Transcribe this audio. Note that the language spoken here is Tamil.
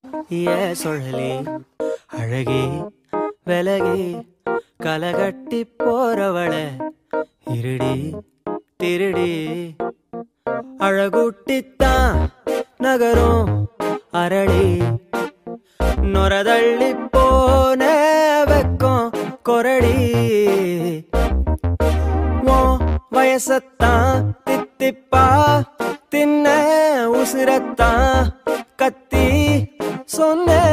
ஏ சுழலி அழகி விலகி கலகட்டி போறவள இருடி திருடி அழகுட்டித்தான் நகரும் அரளி நொரதள்ளி போன வெக்கம் கொரடி உன் வயசத்தான் தித்திப்பா தின்ன உசுரத்தான் கத்தி சொன்ன